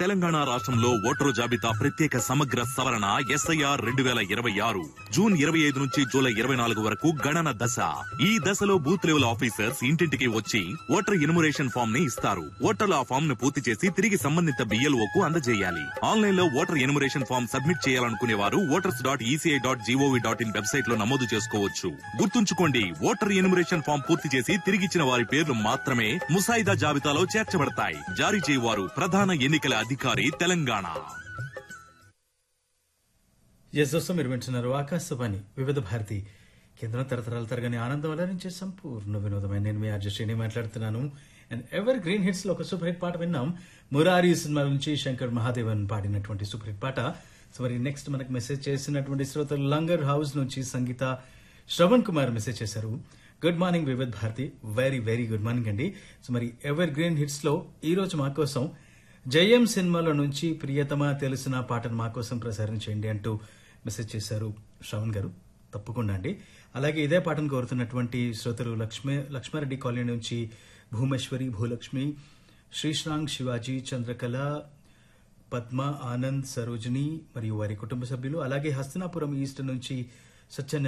తెలంగాణ రాష్ట్రంలో ఓటరు జాబితా ప్రత్యేక సమగ్ర సవరణ ఎస్ఐఆర్ రెండు వేల ఇరవై ఆరు జూన్ ఇరవై ఐదు నుంచి జూలై ఇరవై నాలుగు వరకు గణన దశ ఈ దశలో బూత్ లెవెల్ ఆఫీసర్స్ ఇంటింటికి వచ్చి ఓటర్ ఇన్మురేషన్ ఫామ్ ని ఇస్తారు ఓటర్లు ఆ ఫామ్ ను పూర్తి చేసి తిరిగి సంబంధిత బిఎల్ఓ కు అందజేయాలి ఆన్లైన్ లో ఓటర్ ఇన్మురేషన్ ఫామ్ సబ్మిట్ చేయాలనుకునే వారు voters dot ECI dot GOV dot in website లో నమోదు చేసుకోవచ్చు గుర్తుంచుకోండి ఓటర్ ఇన్మురేషన్ ఫామ్ పూర్తి చేసి తిరిగిచ్చిన వారి పేర్లు మాత్రమే ముసాయిదా జాబితాలో చేర్చబడతాయి జారీ చేయవారు ప్రధాన ఎన్నికల అధికారి తెలంగాణ ఎస్ దోస్తం మీరు వింటున్నారు ఆకాశవాణి వివిధ భారతి కేంద్రం తరతరాల తరగని ఆనందం అలరించే సంపూర్ణ వినోదమైన నేను మీ అర్జస్ట్రీని మాట్లాడుతున్నాను అండ్ ఎవర్ గ్రీన్ హిట్స్ లో ఒక సూపర్ హిట్ పాట విన్నాం మురారి సినిమా నుంచి శంకర్ మహాదేవన్ పాడినటువంటి సూపర్ హిట్ పాట సో మరి నెక్స్ట్ మనకు మెసేజ్ చేసినటువంటి శ్రోతలు లంగర్ హౌస్ నుంచి సంగీత శ్రవణ్ కుమార్ మెసేజ్ చేశారు good morning Vividh Bharati very very good morning అండి సో మరి ఎవర్ గ్రీన్ హిట్స్ లో ఈ రోజు మా కోసం జయం సినిమాలో నుంచి ప్రియతమ తెలిసిన పాటను మా కోసం ప్రసారం చేయండి అంటూ మెసేజ్ చేశారు శ్రవణ్ గారు తప్పకుండా అండి అలాగే ఇదే పాటను కోరుతున్నటువంటి శ్రోతలు లక్ష్మీ లక్ష్మారెడ్డి కాలనీ నుంచి భూమేశ్వరి భూలక్ష్మి శ్రీశ్రాంగ్ శివాజీ చంద్రకళ పద్మ ఆనంద్ సరోజిని మరియు వారి కుటుంబ సభ్యులు అలాగే హస్తినాపురం ఈస్ట్ నుంచి సత్య